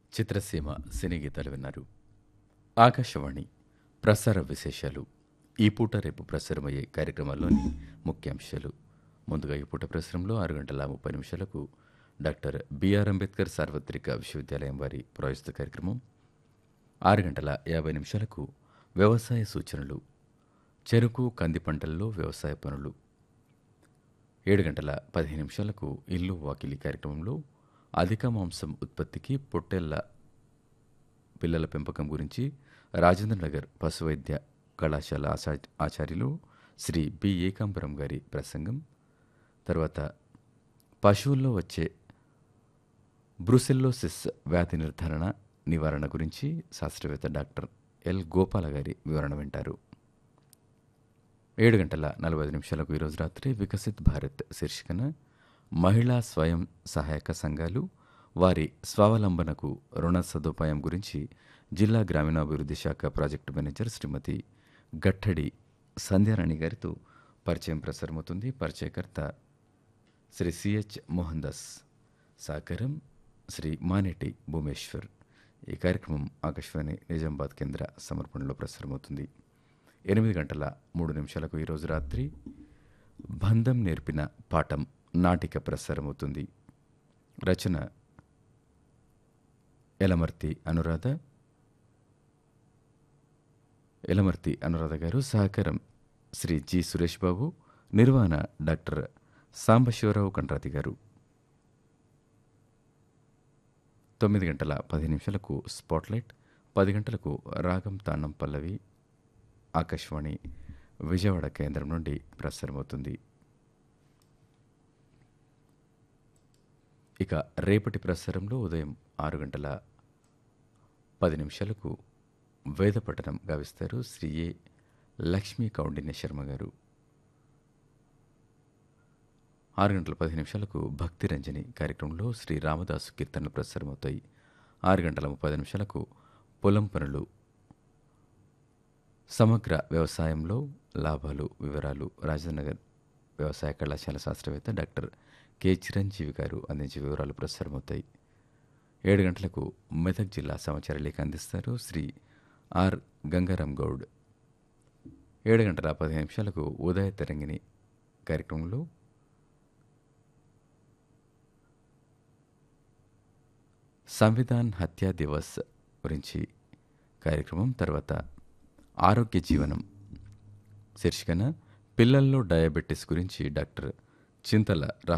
చిత్రసీమ సినీ గీతాలు విన్నారు ఆకాశవాణి ప్రసార విశేషాలు ఈ పూట రేపు ప్రసారమయ్యే కార్యక్రమాల్లోని ముఖ్యాంశాలు ముందుగా ఈ పూట ప్రసారంలో ఆరు గంటల ముప్పై నిమిషాలకు డాక్టర్ బిఆర్ అంబేద్కర్ సార్వత్రిక విశ్వవిద్యాలయం వారి ప్రయోజిత కార్యక్రమం ఆరు గంటల యాభై నిమిషాలకు వ్యవసాయ సూచనలు చెరుకు కంది పంటల్లో వ్యవసాయ పనులు ఏడు గంటల పదిహేను నిమిషాలకు ఇల్లు వాకిలి కార్యక్రమంలో అధిక మాంసం ఉత్పత్తికి పొట్టేళ్ల పిల్లల పెంపకం గురించి రాజేంద్రనగర్ పశువైద్య కళాశాల ఆచా ఆచార్యులు శ్రీ బి ఏకాంబరం గారి ప్రసంగం తర్వాత పశువుల్లో వచ్చే బ్రుసెల్లోసిస్ వ్యాధి నిర్ధారణ నివారణ గురించి శాస్త్రవేత్త డాక్టర్ ఎల్ గోపాల గారి వివరణ వింటారు ఏడు గంటల నలభై ఐదు నిమిషాలకు ఈరోజు రాత్రి వికసిత్ భారత్ శీర్షికన మహిళా స్వయం సహాయక సంఘాలు వారి స్వావలంబనకు రుణ సదుపాయం గురించి జిల్లా గ్రామీణాభివృద్ధి శాఖ ప్రాజెక్టు మేనేజర్ శ్రీమతి గట్టడి సంధ్యారాణి గారితో పరిచయం ప్రసారమవుతుంది పరిచయకర్త శ్రీ సిహెచ్ మోహన్ దాస్ సాకరం శ్రీ మానేటి భూమేశ్వర్ ఈ కార్యక్రమం ఆకాశవాణి నిజామాబాద్ కేంద్ర సమర్పణలో ప్రసారమవుతుంది ఎనిమిది గంటల మూడు నిమిషాలకు ఈరోజు రాత్రి బంధం నేర్పిన పాఠం నాటిక ప్రసారమవుతుంది రచన ఎలమర్తి అనురాధ ఎలమర్తి అనురాధ గారు సహకారం శ్రీ జి సురేష్ బాబు నిర్వహణ డాక్టర్ సాంబశివరావు కండ్రాతి గారు తొమ్మిది గంటల పది నిమిషాలకు స్పాట్లైట్ పది గంటలకు రాగం తాండం పల్లవి ఆకాశవాణి విజయవాడ కేంద్రం నుండి ప్రసారమవుతుంది ఇక రేపటి ప్రసారంలో ఉదయం ఆరు గంటల పది నిమిషాలకు వేద పఠనం గావిస్తారు శ్రీ ఏ లక్ష్మీ కౌండిన్య శర్మ గారు ఆరు గంటల పది నిమిషాలకు భక్తి రంజని కార్యక్రమంలో శ్రీ రామదాసు కీర్తనలు ప్రసారమవుతాయి ఆరు గంటల ముప్పై నిమిషాలకు పొలం పనులు సమగ్ర వ్యవసాయంలో లాభాలు వివరాలు రాజనగర్ వ్యవసాయ కళాశాల శాస్త్రవేత్త డాక్టర్ కె చిరంజీవి గారు అందించే వివరాలు ప్రసారమవుతాయి ఏడు గంటలకు మెదక్ జిల్లా సమాచార లేఖ అందిస్తారు శ్రీ ఆర్ గంగారాం గౌడ్ ఏడు గంటల పదిహేను నిమిషాలకు ఉదయ తరంగిణి కార్యక్రమంలో సంవిధాన్ హత్యా దివస్ గురించి కార్యక్రమం తర్వాత ఆరోగ్య జీవనం శీర్షికన పిల్లల్లో డయాబెటీస్ గురించి డాక్టర్ చింతల